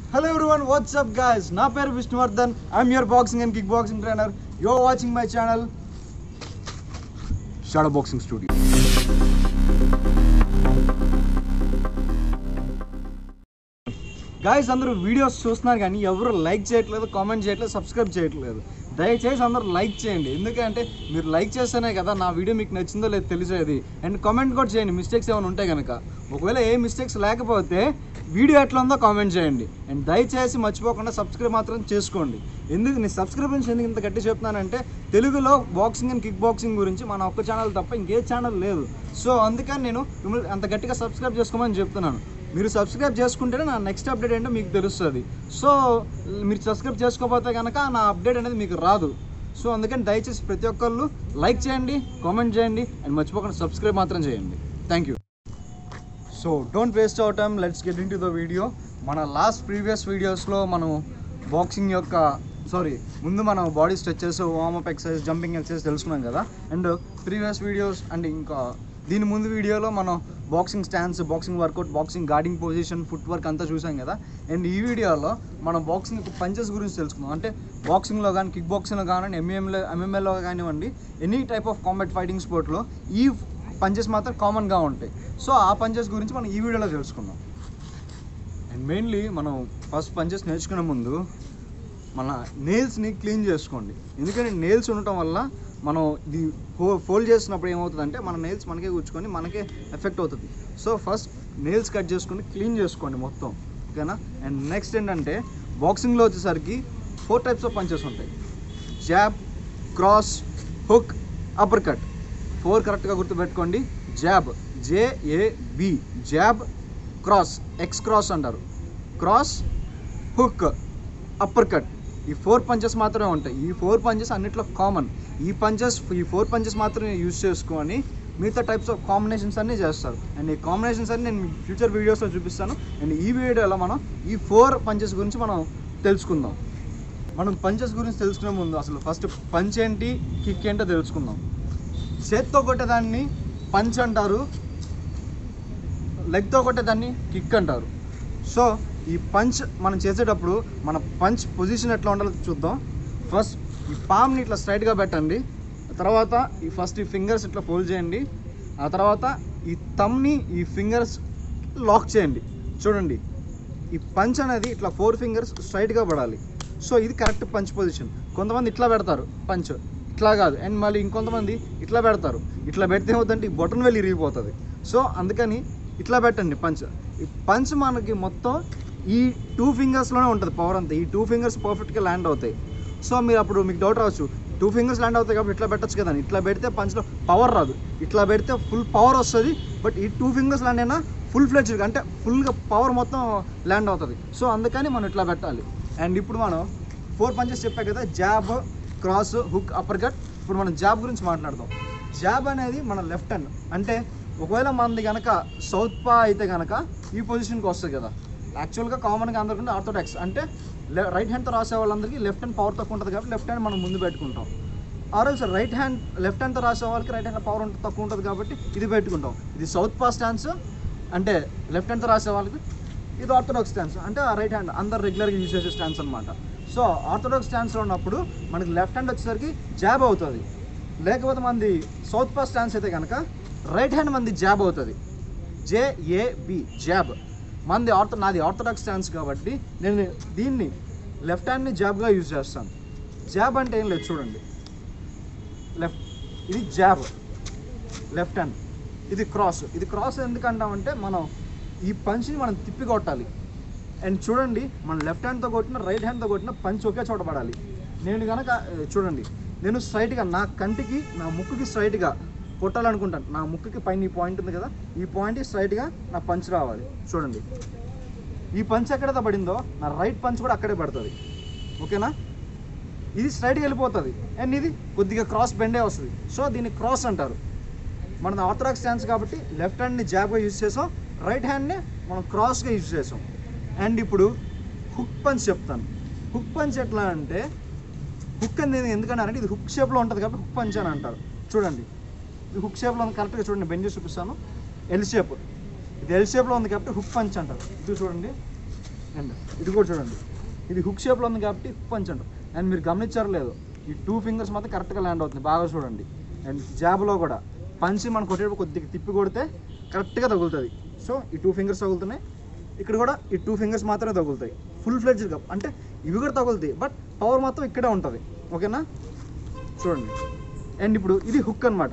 hello everyone WhatsApp guys నా పేరు Vishnuvardhan I'm your boxing and kick boxing trainer your watching my channel shadow boxing studio guys అందరూ videos చూస్తున్నారు కానీ ఎవరు like చేయట్లేదు కామెంట్ చేయట్లేదు సబ్స్క్రైబ్ చేయట్లేదు దయచేసి అందరూ లైక్ చేయండి ఎందుకంటే మీరు లైక్ చేస్తేనే కదా నా వీడియో మీకు నచ్చిందో లేదో తెలిసేది అండ్ కామెంట్ కూడా చేయండి మిస్టేక్స్ ఏమైనా ఉంటే కనుక ఒకవేళ ఏ మిస్టేక్స్ లేకపోతే వీడియో ఎట్లా ఉందో కామెంట్ చేయండి అండ్ దయచేసి మర్చిపోకుండా సబ్స్క్రైబ్ మాత్రం చేసుకోండి ఎందుకు నేను సబ్స్క్రైబ్ నుంచి ఎందుకు ఇంత గట్టి చెప్తున్నానంటే తెలుగులో బాక్సింగ్ అండ్ కిక్ బాక్సింగ్ గురించి మన ఒక్క ఛానల్ తప్ప ఇంకే ఛానల్ లేదు సో అందుకని నేను మిమ్మల్ని అంత గట్టిగా సబ్స్క్రైబ్ చేసుకోమని చెప్తున్నాను మీరు సబ్స్క్రైబ్ చేసుకుంటేనే నా నెక్స్ట్ అప్డేట్ ఏంటో మీకు తెలుస్తుంది సో మీరు సబ్స్క్రైబ్ చేసుకోకపోతే కనుక నా అప్డేట్ అనేది మీకు రాదు సో అందుకని దయచేసి ప్రతి ఒక్కళ్ళు లైక్ చేయండి కామెంట్ చేయండి అండ్ మర్చిపోకుండా సబ్స్క్రైబ్ మాత్రం చేయండి thank you so don't waste our time let's get into the video మన లాస్ట్ ప్రీవియస్ వీడియోస్లో మనం బాక్సింగ్ యొక్క సారీ ముందు మనం body stretches warmup exercise jumping exercise తెలుసుకున్నాం కదా అండ్ ప్రీవియస్ వీడియోస్ అండ్ ఇంకా దీని ముందు వీడియోలో మనం boxing stands boxing workout boxing guarding position footwork అంతా చూసాం కదా అండ్ ఈ వీడియోలో మనం బాక్సింగ్ పంచెస్ గురించి తెలుసుకుందాం అంటే బాక్సింగ్లో కానీ కిక్ బాక్సింగ్లో కానీ ఎంఏఎంలో ఎంఎంఏలో కానివ్వండి any type of combat fighting స్పోర్ట్లో ఈ పంచెస్ మాత్రం కామన్గా ఉంటాయి సో ఆ పంచెస్ గురించి మనం ఈ వీడియోలో తెలుసుకుందాం అండ్ మెయిన్లీ మనం ఫస్ట్ పంచెస్ నేర్చుకునే ముందు మన నెయిల్స్ని క్లీన్ చేసుకోండి ఎందుకంటే నెయిల్స్ ఉండటం వల్ల మనం ఇది ఫోల్డ్ చేసినప్పుడు ఏమవుతుందంటే మన నెయిల్స్ మనకే కూర్చుకొని మనకే ఎఫెక్ట్ అవుతుంది సో ఫస్ట్ నెయిల్స్ కట్ చేసుకొని క్లీన్ చేసుకోండి మొత్తం ఓకేనా అండ్ నెక్స్ట్ ఏంటంటే బాక్సింగ్లో వచ్చేసరికి ఫోర్ టైప్స్ ఆఫ్ పంచెస్ ఉంటాయి jab cross hook uppercut four కరెక్ట్గా గుర్తుపెట్టుకోండి jab J A B jab cross X cross అంటారు క్రాస్ హుక్ అప్పర్ కట్ ఈ ఫోర్ పంచెస్ మాత్రమే ఉంటాయి ఈ ఫోర్ పంచెస్ అన్నిట్లో కామన్ ఈ పంచెస్ ఈ ఫోర్ పంచెస్ మాత్రమే యూజ్ చేసుకొని మిగతా టైప్స్ ఆఫ్ కాంబినేషన్స్ అన్నీ చేస్తారు అండ్ ఈ కాంబినేషన్స్ అన్ని నేను ఫ్యూచర్ వీడియోస్లో చూపిస్తాను అండ్ ఈ వీడియోలో మనం ఈ ఫోర్ పంచెస్ గురించి మనం తెలుసుకుందాం మనం పంచెస్ గురించి తెలుసుకునే ముందు అసలు ఫస్ట్ పంచ్ ఏంటి కిక్ ఏంటో తెలుసుకుందాం చేత్తో కొట్టేదాన్ని పంచ్ అంటారు లెగ్తో కొట్టేదాన్ని కిక్ అంటారు సో ఈ పంచ్ మనం చేసేటప్పుడు మన పంచ్ పొజిషన్ ఎట్లా ఉండాలో చూద్దాం ఫస్ట్ ఈ పామ్ని ఇట్లా స్ట్రైట్గా పెట్టండి తర్వాత ఈ ఫస్ట్ ఈ ఫింగర్స్ ఇట్లా ఫోల్డ్ చేయండి ఆ తర్వాత ఈ తమ్ని ఈ ఫింగర్స్ లాక్ చేయండి చూడండి ఈ పంచ్ అనేది ఇట్లా ఫోర్ ఫింగర్స్ స్ట్రైట్గా పడాలి సో ఇది కరెక్ట్ పంచ్ పొజిషన్ కొంతమంది ఇట్లా పెడతారు పంచ్ ఇట్లా కాదు అండ్ మళ్ళీ ఇంకొంతమంది ఇట్లా పెడతారు ఇట్లా పెడితే ఏమవుతుందంటే ఈ బొటన్ వెళ్ళి ఇరిగిపోతుంది సో అందుకని ఇట్లా పెట్టండి పంచ్ ఈ పంచ్ మనకి మొత్తం ఈ టూ ఫింగర్స్లోనే ఉంటుంది పవర్ అంతా ఈ టూ ఫింగర్స్ పర్ఫెక్ట్గా ల్యాండ్ అవుతాయి సో మీరు అప్పుడు మీకు డౌట్ రావచ్చు టూ ఫింగర్స్ ల్యాండ్ అవుతాయి కాబట్టి ఇట్లా పెట్టచ్చు కదా ఇట్లా పెడితే పంచ్లో పవర్ రాదు ఇట్లా పెడితే ఫుల్ పవర్ వస్తుంది బట్ ఈ టూ ఫింగర్స్ ల్యాండ్ అయినా ఫుల్ ఫ్లెడ్జ్ అంటే ఫుల్గా పవర్ మొత్తం ల్యాండ్ అవుతుంది సో అందుకని మనం ఇట్లా పెట్టాలి అండ్ ఇప్పుడు మనం ఫోర్ పంచెస్ చెప్పా కదా jab cross hook uppercut ఇప్పుడు మనం జాబ్ గురించి మాట్లాడదాం జాబ్ అనేది మన లెఫ్ట్ హ్యాండ్ అంటే ఒకవేళ మనది కనుక సౌత్ పా అయితే కనుక ఈ పొజిషన్కి వస్తుంది కదా యాక్చువల్గా కామన్గా అందరికంటే ఆర్థోడాక్స్ అంటే రైట్ హ్యాండ్తో రాసే వాళ్ళందరికీ లెఫ్ట్ హ్యాండ్ పవర్ తక్కువ ఉంటుంది కాబట్టి లెఫ్ట్ హ్యాండ్ మనం ముందు పెట్టుకుంటాం ఆర్ఎల్స్ రైట్ హ్యాండ్ లెఫ్ట్ హ్యాండ్తో రాసే వాళ్ళకి రైట్ హ్యాండ్ పవర్ ఉంటుంది తక్కువ ఉంటుంది కాబట్టి ఇది పెట్టుకుంటాం ఇది సౌత్ పా స్టాన్స్ అంటే లెఫ్ట్ హ్యాండ్తో రాసే వాళ్ళకి ఇది ఆర్థోడాక్స్ స్టాన్స్ అంటే రైట్ హ్యాండ్ అందరు రెగ్యులర్గా యూజ్ చేసే స్టాన్స్ అనమాట సో ఆర్థోడాక్స్ స్టాన్స్లో ఉన్నప్పుడు మనకి లెఫ్ట్ హ్యాండ్ వచ్చేసరికి జాబ్ అవుతుంది లేకపోతే మంది సౌత్ పా స్టాన్స్ అయితే కనుక రైట్ హ్యాండ్ మంది జాబ్ అవుతుంది జేఏబి జాబ్ మంది ఆర్థో నాది ఆర్థోడాక్స్ స్టాన్స్ కాబట్టి నేను దీన్ని లెఫ్ట్ హ్యాండ్ని జాబ్గా యూజ్ చేస్తాను జాబ్ అంటే ఏం లేదు చూడండి లెఫ్ట్ ఇది జాబ్ లెఫ్ట్ హ్యాండ్ ఇది క్రాస్ ఇది క్రాస్ ఎందుకు అంటామంటే మనం ఈ పంచ్ని మనం తిప్పి కొట్టాలి అండ్ చూడండి మన లెఫ్ట్ హ్యాండ్తో కొట్టిన రైట్ హ్యాండ్తో కొట్టిన పంచ్ ఒకే చోట పడాలి నేను కనుక చూడండి నేను స్ట్రైట్గా నా కంటికి నా ముక్కుకి స్ట్రైట్గా కొట్టాలనుకుంటాను నా ముక్కుకి పైన ఈ పాయింట్ ఉంది కదా ఈ పాయింట్ స్ట్రైట్గా నా పంచ్ రావాలి చూడండి ఈ పంచ్ ఎక్కడైతే పడిందో నా రైట్ పంచ్ కూడా అక్కడే పడుతుంది ఓకేనా ఇది స్ట్రైట్గా వెళ్ళిపోతుంది అండ్ ఇది కొద్దిగా క్రాస్ బెండే వస్తుంది సో దీన్ని క్రాస్ అంటారు మన ఆర్థరాక్స్ స్టాన్స్ కాబట్టి లెఫ్ట్ హ్యాండ్ని జాబ్గా యూజ్ చేసాం రైట్ హ్యాండ్ని మనం క్రాస్గా యూజ్ చేసాం అండ్ ఇప్పుడు హుక్ పంచ్ చెప్తాను హుక్ పంచ్ ఎట్లా అంటే హుక్ అనేది ఎందుకన్నారంటే ఇది హుక్ షేప్లో ఉంటుంది కాబట్టి హుక్ పంచ్ అని అంటారు చూడండి ఇది హుక్ షేప్లో ఉంది కరెక్ట్గా చూడండి బెంజ్ చూపిస్తాను ఎల్ షేప్ ఇది ఎల్ షేప్లో ఉంది కాబట్టి హుక్ పంచ్ అంటారు ఇది చూడండి అండ్ ఇది కూడా చూడండి ఇది హుక్ షేప్లో ఉంది కాబట్టి హుక్ పంచ్ అంటారు అండ్ మీరు గమనించారు లేదు ఈ టూ ఫింగర్స్ మాత్రం కరెక్ట్గా ల్యాండ్ అవుతుంది బాగా చూడండి అండ్ జాబ్లో కూడా పంచి మనం కొట్టేటప్పుడు కొద్దిగా తిప్పి కొడితే కరెక్ట్గా తగులుతుంది సో ఈ టూ ఫింగర్స్ తగులుతున్నాయి ఇక్కడ కూడా ఈ టూ ఫింగర్స్ మాత్రమే తగులుతాయి ఫుల్ ఫ్లెడ్జ్గా అంటే ఇవి కూడా తగులుతాయి బట్ పవర్ మాత్రం ఇక్కడే ఉంటుంది ఓకేనా చూడండి అండ్ ఇప్పుడు ఇది హుక్ అన్నమాట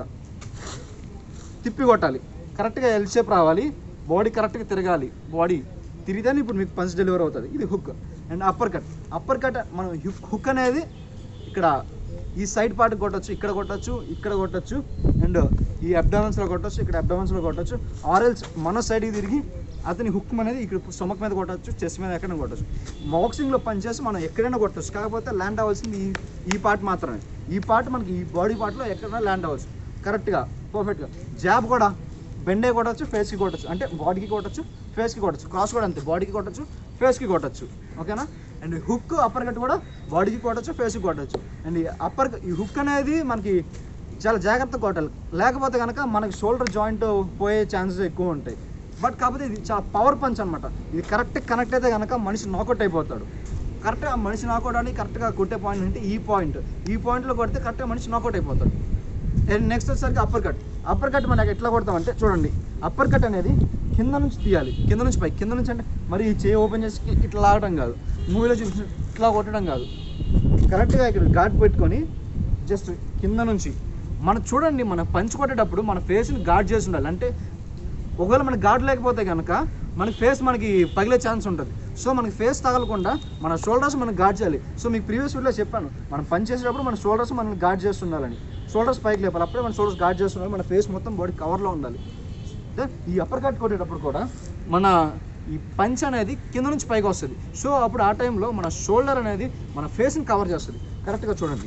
తిప్పి కొట్టాలి కరెక్ట్గా ఎల్ షేప్ రావాలి బాడీ కరెక్ట్గా తిరగాలి బాడీ తిరిగితేనే ఇప్పుడు మీకు పంచ్ డెలివర్ అవుతుంది ఇది hook and uppercut uppercut మనం హుక్ హుక్ అనేది ఇక్కడ ఈ సైడ్ పార్ట్ కొట్టచ్చు ఇక్కడ కొట్టచ్చు ఇక్కడ కొట్టచ్చు అండ్ ఈ అబ్డామన్స్లో కొట్టచ్చు ఇక్కడ అబ్డామన్స్లో కొట్టచ్చు ఆరెల్స్ మన సైడ్కి తిరిగి అతని హుక్ అనేది ఇక్కడ స్టొమక్ మీద కొట్టచ్చు చెస్ట్ మీద ఎక్కడైనా కొట్టచ్చు బాక్సింగ్లో పనిచేసి మనం ఎక్కడైనా కొట్టచ్చు కాకపోతే ల్యాండ్ అవ్వాల్సింది ఈ ఈ పార్ట్ మాత్రమే ఈ పార్ట్ మనకి ఈ బాడీ పార్ట్లో ఎక్కడైనా ల్యాండ్ అవ్వచ్చు కరెక్ట్గా పర్ఫెక్ట్గా జాబ్ కూడా బెండే కొట్టచ్చు ఫేస్కి కొట్టచ్చు అంటే బాడీకి కొట్టచ్చు ఫేస్కి కొట్టచ్చు క్రాస్ కూడా అంతే బాడీకి కొట్టచ్చు ఫేస్కి కొట్టచ్చు ఓకేనా అండ్ హుక్ అప్పర్ కట్ కూడా బాడీకి కొట్టచ్చు ఫేస్కి కొట్టచ్చు అండ్ ఈ అప్పర్ ఈ హుక్ అనేది మనకి చాలా జాగ్రత్తగా కొట్టాలి లేకపోతే కనుక మనకి షోల్డర్ జాయింట్ పోయే ఛాన్సెస్ ఎక్కువ ఉంటాయి బట్ కాకపోతే ఇది చాలా పవర్ పంచ్ అనమాట ఇది కరెక్ట్ కనెక్ట్ అయితే కనుక మనిషి నాకౌట్ అయిపోతాడు కరెక్ట్గా మనిషి నాకౌట్ అని కరెక్ట్గా కొట్టే పాయింట్ అంటే ఈ పాయింట్ ఈ పాయింట్లో కొడితే కరెక్ట్గా మనిషి నాకౌట్ అయిపోతాడు అండ్ నెక్స్ట్ వచ్చేసరికి అప్పర్ కట్ అప్పర్ కట్ మనకి ఎట్లా కొడతామంటే చూడండి అప్పర్ కట్ అనేది కింద నుంచి తీయాలి కింద నుంచి పై కింద నుంచి అంటే మరి ఈ చేయి ఓపెన్ చేసి ఇట్లా లాగడం కాదు మూవీలో చూసి ఇట్లా కొట్టడం కాదు కరెక్ట్గా ఇక్కడ ఘాట్ పెట్టుకొని జస్ట్ కింద నుంచి మనం చూడండి మన పంచ్ కొట్టేటప్పుడు మన ఫేస్ని గార్డ్ చేసి ఉండాలి అంటే ఒకవేళ మనకి గార్డ్ లేకపోతే కనుక మన ఫేస్ మనకి పగిలే ఛాన్స్ ఉంటుంది సో మనకి ఫేస్ తగలకుండా మన షోల్డర్స్ మనం గార్డ్ చేయాలి సో మీకు ప్రీవియస్ వీడియోలో చెప్పాను మనం పని చేసేటప్పుడు మన షోల్డర్స్ మనం గార్డ్ చేస్తుండాలని షోల్డర్స్ పైకి లేపాలి అప్పుడే మన షోల్డర్స్ గార్డ్ చేస్తుండాలి మన ఫేస్ మొత్తం బాడీ కవర్లో ఉండాలి Then ఈ అప్పర్ కట్ కొట్టేటప్పుడు కూడా మన ఈ పంచ్ అనేది కింద నుంచి పైకి వస్తుంది సో అప్పుడు ఆ టైంలో మన షోల్డర్ అనేది మన ఫేస్ని కవర్ చేస్తుంది కరెక్ట్గా చూడండి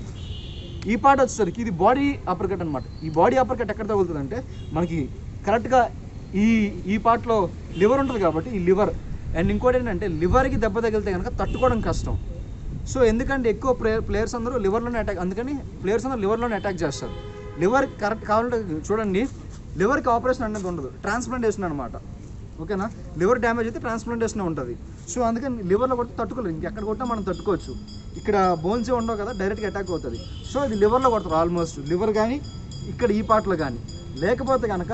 ఈ పార్ట్ వచ్చేసరికి ఇది బాడీ అప్పర్ కట్ అనమాట ఈ బాడీ అప్పర్ కట్ ఎక్కడ తగులుతుంది అంటే మనకి కరెక్ట్గా ఈ ఈ పార్ట్లో లివర్ ఉంటుంది కాబట్టి ఈ లివర్ అండ్ ఇంకోటి ఏంటంటే లివర్కి దెబ్బ తగిలితే కనుక తట్టుకోవడం కష్టం సో ఎందుకంటే ఎక్కువ ప్లేయర్ ప్లేయర్స్ అందరూ లివర్లోనే అటాక్ అందుకని ప్లేయర్స్ అందరూ లివర్లోనే అటాక్ చేస్తారు లివర్ కరెక్ట్ కావాలంటే చూడండి లివర్కి ఆపరేషన్ అనేది ఉండదు ట్రాన్స్ప్లాంటేషన్ అనమాట ఓకేనా లివర్ డ్యామేజ్ అయితే ట్రాన్స్ప్లాంటేషన్ ఉంటుంది సో అందుకని లివర్లో కొడితే తట్టుకోలేదు ఇంకెక్కడ కొట్టినా మనం తట్టుకోవచ్చు ఇక్కడ బోన్స్ ఉండవు కదా డైరెక్ట్గా అటాక్ అవుతుంది సో ఇది లివర్లో కొడతారు ఆల్మోస్ట్ లివర్ కానీ ఇక్కడ ఈ పార్ట్లో కానీ లేకపోతే కనుక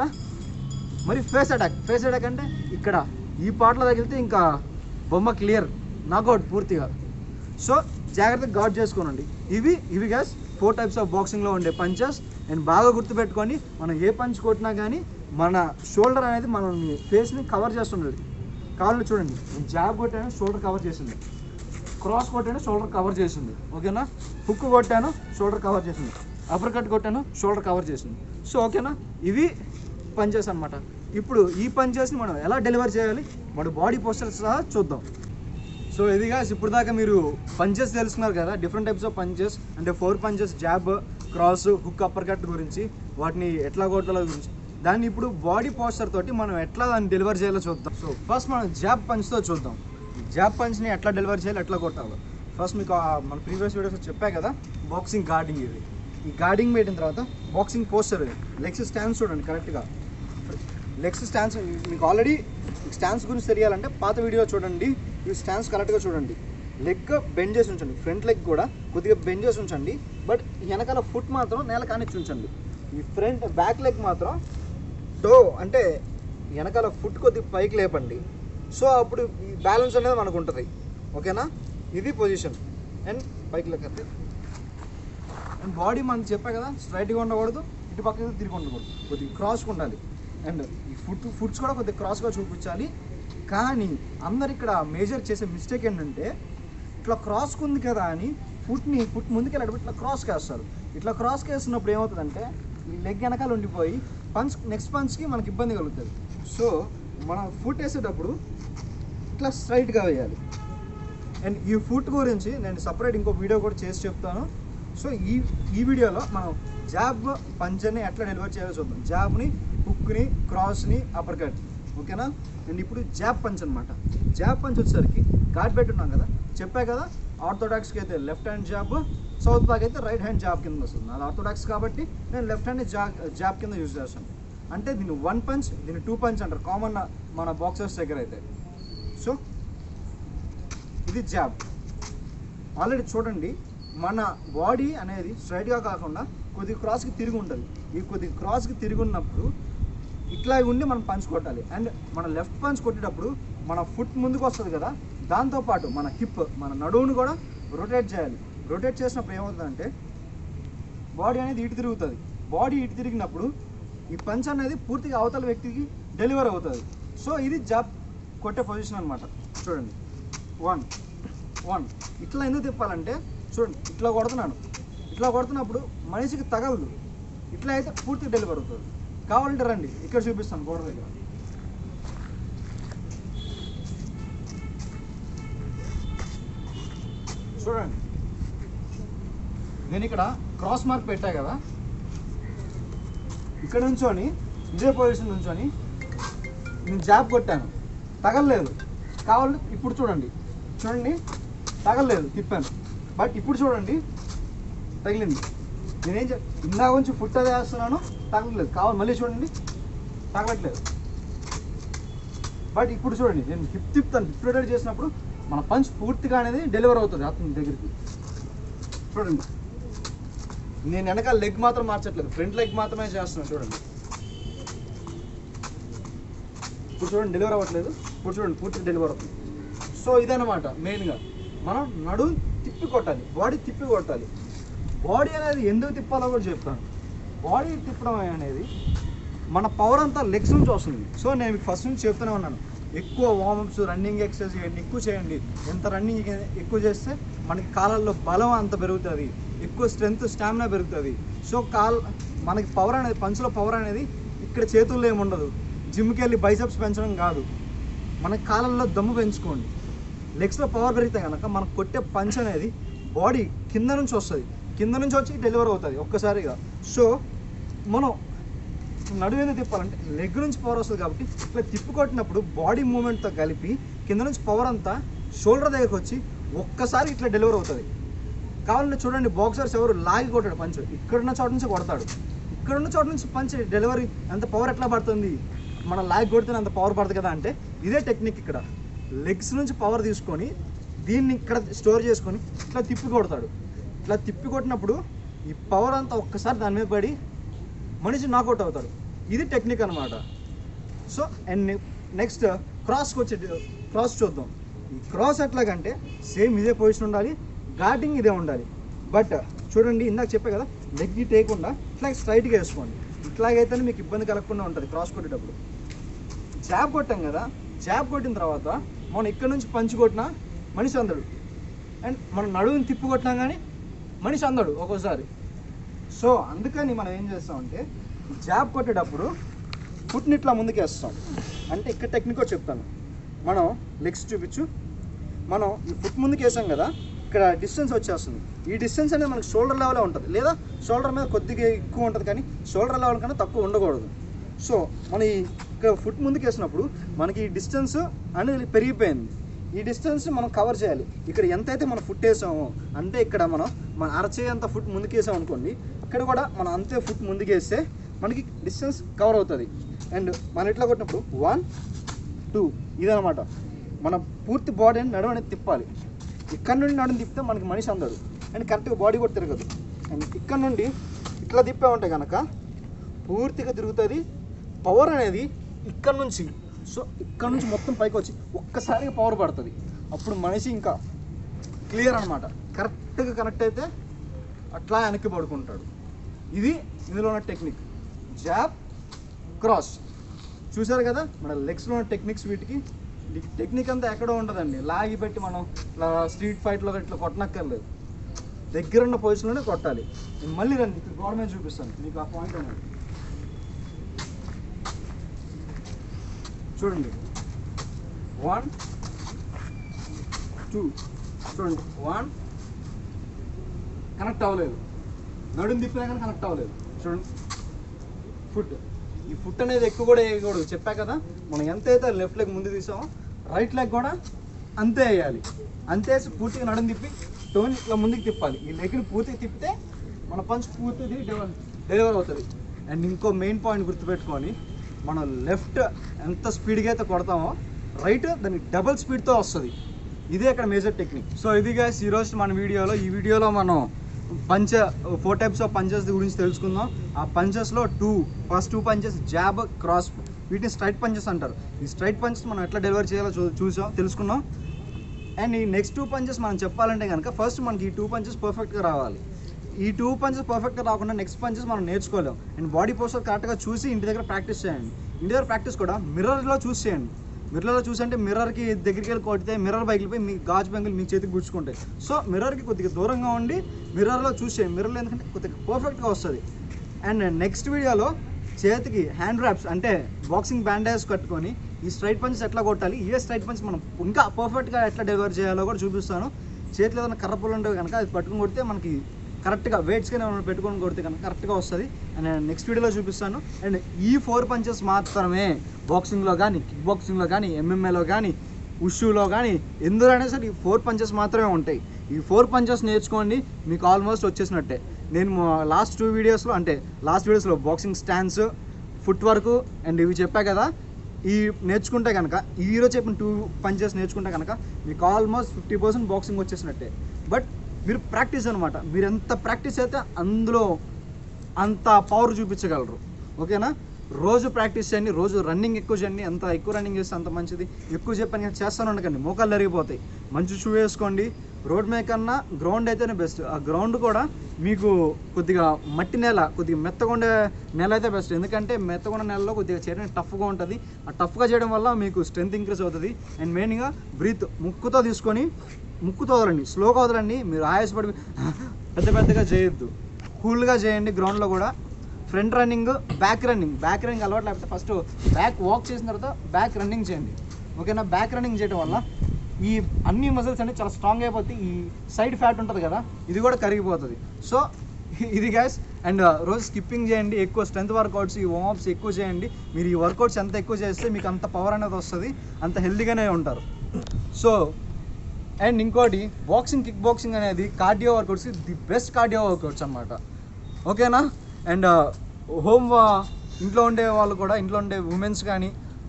మరి ఫేస్ అటాక్ ఫేస్ అటాక్ అంటే ఇక్కడ ఈ పార్ట్లో తగిలితే ఇంకా బొమ్మ క్లియర్ నాకౌట్ పూర్తిగా సో జాగ్రత్తగా గాడ్ చేసుకోనండి ఇవి ఇవి గ్యాస్ ఫోర్ టైప్స్ ఆఫ్ బాక్సింగ్లో ఉండే పంచెస్ అండ్ బాగా గుర్తుపెట్టుకొని మనం ఏ పంచ్ కొట్టినా కానీ మన షోల్డర్ అనేది మన ఫేస్ని కవర్ చేస్తుండదు కాళ్ళు చూడండి నేను జాబ్ కొట్టాను షోల్డర్ కవర్ చేసింది క్రాస్ కొట్టాను షోల్డర్ కవర్ చేసింది ఓకేనా హుక్ కొట్టాను షోల్డర్ కవర్ చేసింది అప్పర్ కట్ కొట్టాను షోల్డర్ కవర్ చేసింది సో ఓకేనా ఇవి పంచెస్ అనమాట ఇప్పుడు ఈ పంచెస్ని మనం ఎలా డెలివర్ చేయాలి మన బాడీ పోస్టర్ సహా చూద్దాం సో ఇదిగా ఇప్పుడు దాకా మీరు పంచెస్ తెలుసుకున్నారు కదా డిఫరెంట్ టైప్స్ ఆఫ్ పంచెస్ అంటే four punches jab cross hook uppercut గురించి వాటిని ఎట్లా కొట్టాలో గురించి దాన్ని ఇప్పుడు బాడీ పోస్టర్ తోటి మనం ఎట్లా దాన్ని డెలివర్ చేయాలో చూద్దాం సో ఫస్ట్ మనం జాబ్ పంచ్తో చూద్దాం జాబ్ పంచ్ని ఎట్లా డెలివర్ చేయాలి ఎట్లా కొట్టాలో ఫస్ట్ మీకు ఆ మన ప్రీవియస్ వీడియోస్ చెప్పా కదా బాక్సింగ్ గార్డింగ్ ఇది ఈ గార్డింగ్ పెట్టిన తర్వాత బాక్సింగ్ పోస్టర్ లెగ్స్ స్టాండ్స్ చూడండి కరెక్ట్గా లెగ్స్ స్టాండ్స్ మీకు ఆల్రెడీ స్టాండ్స్ గురించి తెలియాలంటే పాత వీడియో చూడండి ఈ స్టాండ్స్ కరెక్ట్గా చూడండి లెగ్ బెండ్ చేసి ఉంచండి ఫ్రంట్ లెగ్ కూడా కొద్దిగా బెండ్ చేసి ఉంచండి బట్ వెనకాల ఫుట్ మాత్రం నేల కానిచ్చి ఉంచండి ఈ ఫ్రంట్ బ్యాక్ లెగ్ మాత్రం టో అంటే వెనకాల ఫుట్ కొద్దిగా పైకి లేపండి సో అప్పుడు ఈ బ్యాలెన్స్ అనేది మనకు ఉంటుంది ఓకేనా ఇది పొజిషన్ అండ్ పైకి లెక్క అండ్ బాడీ మనం చెప్పా కదా స్ట్రైట్గా ఉండకూడదు ఇటు పక్కన తిరిగి ఉండకూడదు కొద్దిగా క్రాస్గా ఉండాలి అండ్ ఈ ఫుట్ ఫుట్స్ కూడా కొద్దిగా క్రాస్గా చూపించాలి కానీ అందరు ఇక్కడ మేజర్ చేసే మిస్టేక్ ఏంటంటే ఇట్లా క్రాస్కి ఉంది కదా అని ఫుట్ని ఫుట్ ముందుకెళ్ళి ఇట్లా క్రాస్ వేస్తారు ఇట్లా క్రాస్ వేస్తున్నప్పుడు ఏమవుతుందంటే ఈ లెగ్ వెనకాల ఉండిపోయి పంచ్ నెక్స్ట్ పంచ్కి మనకి ఇబ్బంది కలుగుతుంది సో మనం ఫుట్ వేసేటప్పుడు ఇట్లా స్ట్రైట్గా వేయాలి అండ్ ఈ ఫుట్ గురించి నేను సపరేట్ ఇంకో వీడియో కూడా చేసి చెప్తాను సో ఈ ఈ వీడియోలో మనం జాబ్ పంచర్ని ఎట్లా డెలివర్ చేయాలో చూద్దాం జాబ్ని హుక్ని క్రాస్ని అప్పర్ కట్ ఓకేనా అండ్ ఇప్పుడు జాబ్ పంచ్ అనమాట జాబ్ పంచ్ వచ్చేసరికి గాడ్ పెట్టున్నాం కదా చెప్పా కదా ఆర్థోడాక్స్కి అయితే left hand jab southpaw అయితే రైట్ హ్యాండ్ జాబ్ కింద వస్తుంది నాది ఆర్థోడాక్స్ కాబట్టి నేను లెఫ్ట్ హ్యాండ్ జాబ్ జాబ్ కింద యూజ్ చేస్తాను అంటే దీన్ని వన్ పంచ్ దీన్ని టూ పంచ్ అంటారు కామన్ మన బాక్సర్స్ దగ్గర అయితే సో ఇది జాబ్ ఆల్రెడీ చూడండి మన బాడీ అనేది స్ట్రైట్గా కాకుండా కొద్ది క్రాస్కి తిరిగి ఉంటుంది ఈ కొద్ది క్రాస్కి తిరిగి ఉన్నప్పుడు ఇట్లా ఉండి మనం పంచ్ కొట్టాలి అండ్ మన లెఫ్ట్ పంచ్ కొట్టేటప్పుడు మన ఫుట్ ముందుకు వస్తుంది కదా దాంతోపాటు మన హిప్ మన నడువును కూడా రొటేట్ చేయాలి రొటేట్ చేసినప్పుడు ఏమవుతుందంటే బాడీ అనేది ఇటు తిరుగుతుంది బాడీ ఇటు తిరిగినప్పుడు ఈ పంచ్ అనేది పూర్తిగా అవతల వ్యక్తికి డెలివర్ అవుతుంది సో ఇది జాబ్ కొట్టే పొజిషన్ అనమాట చూడండి వన్ వన్ ఇట్లా ఎందుకు తిప్పాలంటే చూడండి ఇట్లా కొడుతున్నాను ఇట్లా కొడుతున్నప్పుడు మనిషికి తగలదు ఇట్లా అయితే పూర్తిగా డెలివర్ అవుతుంది కావాలంటే రండి ఇక్కడ చూపిస్తాను గోడ దగ్గర చూడండి నేను ఇక్కడ క్రాస్ మార్క్ పెట్టా కదా ఇక్కడ నుంచొని ఇదే పొజిషన్ నుంచొని నేను జాబ్ కొట్టాను తగలలేదు కావాలి ఇప్పుడు చూడండి చూడండి తగలలేదు తిప్పాను బట్ ఇప్పుడు చూడండి తగిలింది నేనేం చెప్ ఇందాక నుంచి ఫుట్ అదే వేస్తున్నాను తగలలేదు కావాలి మళ్ళీ చూడండి తగలట్లేదు బట్ ఇప్పుడు చూడండి నేను హిప్ తిప్పుతాను హిప్ రొటేట్ చేసినప్పుడు మన పంచ్ పూర్తిగా అనేది డెలివర్ అవుతుంది అతని దగ్గరికి చూడండి నేను వెనకాల లెగ్ మాత్రం మార్చట్లేదు ఫ్రంట్ లెగ్ మాత్రమే చేస్తున్నాను చూడండి ఇప్పుడు చూడండి డెలివర్ అవ్వట్లేదు ఇప్పుడు చూడండి పూర్తిగా డెలివర్ అవుతుంది సో ఇదన్నమాట మెయిన్గా మనం నడుము తిప్పి కొట్టాలి బాడీ తిప్పి కొట్టాలి బాడీ అనేది ఎందుకు తిప్పాలో కూడా చెప్తాను బాడీ తిప్పడం అనేది మన పవర్ అంతా లెగ్స్ నుంచి వస్తుంది సో నేను మీకు ఫస్ట్ నుంచి చెప్తూనే ఉన్నాను ఎక్కువ వార్మప్స్ రన్నింగ్ ఎక్సర్సైజ్ చేయండి ఎక్కువ చేయండి ఎంత రన్నింగ్ ఎక్కువ చేస్తే మనకి కాలాల్లో బలం అంత పెరుగుతుంది ఎక్కువ స్ట్రెంగ్త్ స్టామినా పెరుగుతుంది సో కాల్ మనకి పవర్ అనేది పంచులో పవర్ అనేది ఇక్కడ చేతుల్లో ఏముండదు జిమ్కి వెళ్ళి బైసెప్స్ పెంచడం కాదు మన కాలంలో దమ్ము పెంచుకోండి లెగ్స్లో పవర్ పెరిగితే కనుక మనకు కొట్టే పంచ్ అనేది బాడీ కింద నుంచి వస్తుంది కింద నుంచి వచ్చి డెలివర్ అవుతుంది ఒక్కసారిగా సో మనం నడువు ఎందుకు తిప్పాలంటే లెగ్ నుంచి పవర్ వస్తుంది కాబట్టి ఇట్లా తిప్పి కొట్టినప్పుడు బాడీ మూమెంట్తో కలిపి కింద నుంచి పవర్ అంతా షోల్డర్ దగ్గరకు వచ్చి ఒక్కసారి ఇట్లా డెలివర్ అవుతుంది కావాలంటే చూడండి బాక్సర్స్ ఎవరు లాగి కొట్టాడు పంచ్ ఇక్కడున్న చోట నుంచి కొడతాడు ఇక్కడున్న చోట నుంచి పంచ్ డెలివరీ అంత పవర్ ఎట్లా పడుతుంది మన లాగి కొడితే అంత పవర్ పడుతుంది కదా అంటే ఇదే టెక్నిక్ ఇక్కడ లెగ్స్ నుంచి పవర్ తీసుకొని దీన్ని ఇక్కడ స్టోర్ చేసుకొని ఇట్లా తిప్పి కొడతాడు ఇట్లా తిప్పి కొట్టినప్పుడు ఈ పవర్ అంతా ఒక్కసారి దాని మీద పడి మనిషి నాకౌట్ అవుతాడు ఇది టెక్నిక్ అనమాట సో అండ్ నెక్స్ట్ క్రాస్కి వచ్చే క్రాస్ చూద్దాం ఈ క్రాస్ ఎట్లాగంటే సేమ్ ఇదే పొజిషన్ ఉండాలి గార్డింగ్ ఇదే ఉండాలి బట్ చూడండి ఇందాక చెప్పే కదా లెగ్ టేయకుండా ఇట్లా స్ట్రైట్గా వేసుకోండి ఇట్లాగైతేనే మీకు ఇబ్బంది కలగకుండా ఉంటుంది క్రాస్ కొట్టేటప్పుడు జాబ్ కొట్టాం కదా జాబ్ కొట్టిన తర్వాత మనం ఇక్కడ నుంచి పంచి కొట్టినా మనిషి అందడు అండ్ మనం నడువుని తిప్పి కొట్టినా కానీ మనిషి అందడు ఒక్కోసారి సో అందుకని మనం ఏం చేస్తామంటే జాబ్ కొట్టేటప్పుడు ఫుట్ని ఇట్లా ముందుకేస్తాం అంటే ఇక్కడ టెక్నికో చెప్తాను మనం లెగ్స్ చూపించు మనం ఈ ఫుట్ ముందుకు వేసాం కదా ఇక్కడ డిస్టెన్స్ వచ్చేస్తుంది ఈ డిస్టెన్స్ అనేది మనకి షోల్డర్ లెవెలే ఉంటుంది లేదా షోల్డర్ మీద కొద్దిగా ఎక్కువ ఉంటుంది కానీ షోల్డర్ లెవెల్ కన్నా తక్కువ ఉండకూడదు సో మన ఈ ఇక్కడ ఫుట్ ముందుకు వేసినప్పుడు మనకి ఈ డిస్టెన్స్ అనేది పెరిగిపోయింది ఈ డిస్టెన్స్ మనం కవర్ చేయాలి ఇక్కడ ఎంతైతే మనం ఫుట్ వేసామో అంటే ఇక్కడ మనం మన అరచే అంత ఫుట్ ముందుకు వేసాం అనుకోండి ఇక్కడ కూడా మనం అంతే ఫుట్ ముందుకు వేస్తే మనకి డిస్టెన్స్ కవర్ అవుతుంది అండ్ మనం ఇట్లా కొట్టినప్పుడు వన్ టూ ఇదనమాట మన పూర్తి బాడీని నడుము అనేది తిప్పాలి ఇక్కడ నుండి నడుము తిప్పితే మనకి మనిషి అందడు అండ్ కరెక్ట్గా బాడీ కూడా తిరగదు అండ్ ఇక్కడ నుండి ఇట్లా తిప్పామంటే కనుక పూర్తిగా తిరుగుతుంది పవర్ అనేది ఇక్కడ నుంచి సో ఇక్కడ నుంచి మొత్తం పైకి వచ్చి ఒక్కసారిగా పవర్ పడుతుంది అప్పుడు మనిషి ఇంకా క్లియర్ అనమాట కరెక్ట్గా కనెక్ట్ అయితే అట్లా వెనక్కి పడుకుంటాడు ఇది ఇందులో ఉన్న టెక్నిక్ జాబ్ క్రాస్ చూసారు కదా మన లెగ్స్లో ఉన్న టెక్నిక్స్ వీటికి ఈ టెక్నిక్ అంతా ఎక్కడో ఉండదండి లాగి పెట్టి మనం ఇట్లా స్ట్రీట్ ఫైట్లో ఇట్లా కొట్టనక్కర్లేదు దగ్గర ఉన్న పొజిషన్లోనే కొట్టాలి నేను మళ్ళీ రండి ఇక్కడ గోడ మీద చూపిస్తాను మీకు ఆ పాయింట్ అనేది చూడండి వన్ టూ చూడండి వన్ కనెక్ట్ అవ్వలేదు నడుము తిప్పినా కానీ కనెక్ట్ అవ్వలేదు చూడండి ఫుట్ ఈ ఫుట్ అనేది ఎక్కువ కూడా వేయకూడదు చెప్పా కదా మనం ఎంత అయితే లెఫ్ట్ లెగ్ ముందు తీసామో రైట్ లెగ్ కూడా అంతే వేయాలి అంతేసి పూర్తిగా నడుము తిప్పి టోన్ ఇట్లా ముందుకు తిప్పాలి ఈ లెగ్ని పూర్తిగా తిప్పితే మన పంచ్ పూర్తిగా డెలివర్ డెలివర్ అవుతుంది అండ్ ఇంకో మెయిన్ పాయింట్ గుర్తుపెట్టుకొని మనం లెఫ్ట్ ఎంత స్పీడ్గా అయితే కొడతామో రైట్ దానికి డబల్ స్పీడ్తో వస్తుంది ఇదే ఇక్కడ మేజర్ టెక్నిక్ సో ఇది గైస్ ఈరోజు మన వీడియోలో ఈ వీడియోలో మనం పంచ ఫోర్ టైప్స్ ఆఫ్ పంచెస్ గురించి తెలుసుకుందాం ఆ పంచెస్లో two first two punches jab cross వీటిని స్ట్రైట్ పంచెస్ అంటారు ఈ స్ట్రైట్ పంచెస్ మనం ఎట్లా డెలివర్ చేయాలో చూ చూసాం తెలుసుకున్నాం అండ్ ఈ నెక్స్ట్ టూ పంచెస్ మనం చెప్పాలంటే కనుక ఫస్ట్ మనకి ఈ టూ పంచెస్ పర్ఫెక్ట్గా రావాలి ఈ టూ పంచెస్ పర్ఫెక్ట్గా రాకుండా నెక్స్ట్ పంచెస్ మనం నేర్చుకోలేం అండ్ బాడీ పోస్టర్ కరెక్ట్గా చూసి ఇంటి దగ్గర ప్రాక్టీస్ చేయండి ఇంటి దగ్గర ప్రాక్టీస్ కూడా మిర్రర్లో చూసి చేయండి మిర్రర్లో చూసి అంటే మిర్రర్కి దగ్గరికి వెళ్ళి కొడితే మిర్రర్ బైక్లపై మీ గాజు బెంగులు మీ చేతికి గుచ్చుకుంటాయి సో మిర్రర్కి కొద్దిగా దూరంగా ఉండి మిర్రర్లో చూసి చేయండి మిర్రర్లో ఎందుకంటే కొద్దిగా పర్ఫెక్ట్గా వస్తుంది అండ్ నెక్స్ట్ వీడియోలో చేతికి హ్యాండ్ ర్యాప్స్ అంటే బాక్సింగ్ బ్యాండేజ్ కట్టుకొని ఈ స్ట్రైట్ పంచెస్ ఎట్లా కొట్టాలి ఏ స్ట్రైట్ పంచ్ మనం ఇంకా పర్ఫెక్ట్గా ఎట్లా డెలివర్ చేయాలో కూడా చూపిస్తాను చేతిలో ఏదైనా కర్ర పుల్లు ఉంటే కనుక అది పట్టుకుని కొడితే మనకి కరెక్ట్గా వెయిట్స్ కానీ మనం పెట్టుకొని కొడితే కనుక కరెక్ట్గా వస్తుంది అండ్ నేను నెక్స్ట్ వీడియోలో చూపిస్తాను అండ్ ఈ ఫోర్ పంచెస్ మాత్రమే బాక్సింగ్లో కానీ కిక్ బాక్సింగ్లో కానీ ఎంఎంఏలో కానీ ఉషులో కానీ ఎందులోనే సరే ఈ ఫోర్ పంచెస్ మాత్రమే ఉంటాయి ఈ ఫోర్ పంచెస్ నేర్చుకోండి మీకు ఆల్మోస్ట్ వచ్చేసినట్టే నేను లాస్ట్ టూ వీడియోస్లో అంటే లాస్ట్ వీడియోస్లో boxing stands footwork and ఇవి చెప్పా కదా ఈ నేర్చుకుంటే కనుక ఈ ఈరోజు చెప్పిన టూ పంచెస్ నేర్చుకుంటే కనుక మీకు ఆల్మోస్ట్ ఫిఫ్టీ పర్సెంట్ బాక్సింగ్ వచ్చేసినట్టే బట్ మీరు ప్రాక్టీస్ అనమాట మీరు ఎంత ప్రాక్టీస్ అయితే అందులో అంత పవర్ చూపించగలరు ఓకేనా రోజు ప్రాక్టీస్ చేయండి రోజు రన్నింగ్ ఎక్కువ చేయండి ఎంత ఎక్కువ రన్నింగ్ చేస్తే అంత మంచిది ఎక్కువ చెప్పని చేస్తాను ఉండకండి మోకాలు జరిగిపోతాయి మంచి షూ వేసుకోండి రోడ్ మే కన్నా గ్రౌండ్ అయితేనే బెస్ట్ ఆ గ్రౌండ్ కూడా మీకు కొద్దిగా మట్టి నేల కొద్దిగా మెత్తగా ఉండే నేల అయితే బెస్ట్ ఎందుకంటే మెత్తగా ఉన్న నేలలో కొద్దిగా చేయడానికి టఫ్గా ఉంటుంది ఆ టఫ్గా చేయడం వల్ల మీకు స్ట్రెంత్ ఇంక్రీజ్ అవుతుంది అండ్ మెయిన్గా బ్రీత్ ముక్కుతో తీసుకొని ముక్కుతో వదలండి స్లోగా వదలండి మీరు ఆయాసపడి పెద్ద పెద్దగా చేయొద్దు కూల్గా చేయండి గ్రౌండ్లో కూడా front running back running back running అలవాటు లేకపోతే ఫస్ట్ బ్యాక్ వాక్ చేసిన తర్వాత బ్యాక్ రన్నింగ్ చేయండి ఓకేనా బ్యాక్ రన్నింగ్ చేయడం వల్ల ఈ అన్ని మజిల్స్ అనేవి చాలా స్ట్రాంగ్ అయిపోతాయి ఈ సైడ్ ఫ్యాట్ ఉంటుంది కదా ఇది కూడా కరిగిపోతుంది సో ఇది గ్యాస్ అండ్ రోజు స్కిప్పింగ్ చేయండి ఎక్కువ స్ట్రెంత్ వర్కౌట్స్ ఈ వార్మప్స్ ఎక్కువ చేయండి మీరు ఈ వర్కౌట్స్ ఎంత ఎక్కువ చేస్తే మీకు అంత పవర్ అనేది వస్తుంది అంత హెల్తీగానే ఉంటారు సో అండ్ ఇంకోటి బాక్సింగ్ కిక్ బాక్సింగ్ అనేది cardio workouts the best cardio workouts అన్నమాట ఓకేనా అండ్ హోమ్ ఇంట్లో ఉండే వాళ్ళు కూడా ఇంట్లో ఉండే ఉమెన్స్ కానీ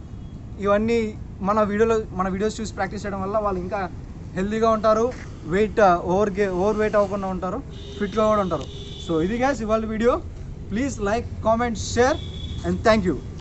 ఇవన్నీ మన వీడియోలో మన వీడియోస్ చూసి ప్రాక్టీస్ చేయడం వల్ల వాళ్ళు ఇంకా హెల్తీగా ఉంటారు వెయిట్ ఓవర్ గే ఓవర్ వెయిట్ అవ్వకుండా ఉంటారు ఫిట్గా కూడా ఉంటారు సో ఇది గ్యాస్ ఇవాళ video please like comment share and thank you